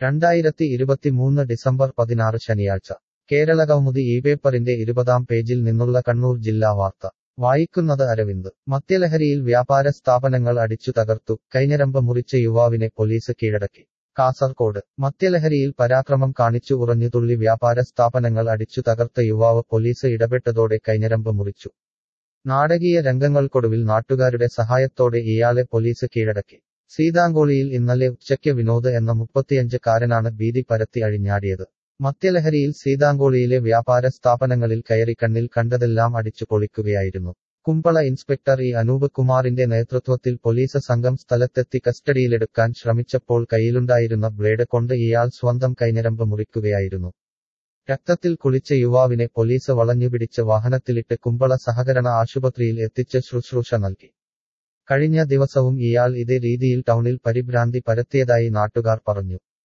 രണ്ടായിരത്തി ഇരുപത്തിമൂന്ന് ഡിസംബർ പതിനാറ് ശനിയാഴ്ച കേരളകൗമുദി ഈ പേപ്പറിന്റെ ഇരുപതാം പേജിൽ നിന്നുള്ള കണ്ണൂർ ജില്ലാ വാർത്ത വായിക്കുന്നത് അരവിന്ദ് മദ്യലഹരിയിൽ വ്യാപാര സ്ഥാപനങ്ങൾ അടിച്ചു തകർത്തു കൈഞ്ഞരമ്പ് മുറിച്ച യുവാവിനെ പോലീസ് കീഴടക്കി കാസർകോട് മദ്യലഹരിയിൽ പരാക്രമം കാണിച്ചു ഉറഞ്ഞുതുള്ളി വ്യാപാര സ്ഥാപനങ്ങൾ അടിച്ചു തകർത്ത യുവാവ് പോലീസ് ഇടപെട്ടതോടെ കൈഞ്ഞരമ്പ് മുറിച്ചു നാടകീയ രംഗങ്ങൾക്കൊടുവിൽ നാട്ടുകാരുടെ സഹായത്തോടെ ഇയാളെ പോലീസ് കീഴടക്കി സീതാങ്കോളിയിൽ ഇന്നലെ ഉച്ചയ്ക്ക് വിനോദ് എന്ന മുപ്പത്തിയഞ്ച് കാരനാണ് ഭീതി പരത്തി അഴിഞ്ഞാടിയത് മദ്യലഹരിയിൽ സീതാങ്കോളിയിലെ വ്യാപാര സ്ഥാപനങ്ങളിൽ കയറി കണ്ണിൽ കണ്ടതെല്ലാം അടിച്ചു പൊളിക്കുകയായിരുന്നു കുമ്പള ഇൻസ്പെക്ടർ ഇ അനൂപ് കുമാറിന്റെ നേതൃത്വത്തിൽ പോലീസ് സംഘം സ്ഥലത്തെത്തി കസ്റ്റഡിയിലെടുക്കാൻ ശ്രമിച്ചപ്പോൾ കയ്യിലുണ്ടായിരുന്ന ബ്ലേഡ് കൊണ്ട് ഇയാൾ സ്വന്തം കൈഞ്ഞരമ്പ് മുറിക്കുകയായിരുന്നു രക്തത്തിൽ കുളിച്ച യുവാവിനെ പോലീസ് വളഞ്ഞുപിടിച്ച് വാഹനത്തിലിട്ട് കുമ്പള സഹകരണ ആശുപത്രിയിൽ എത്തിച്ച് ശുശ്രൂഷ നൽകി കഴിഞ്ഞ ദിവസവും ഇയാൾ ഇതേ രീതിയിൽ ടൗണിൽ പരിഭ്രാന്തി പരത്തിയതായി നാട്ടുകാർ പറഞ്ഞു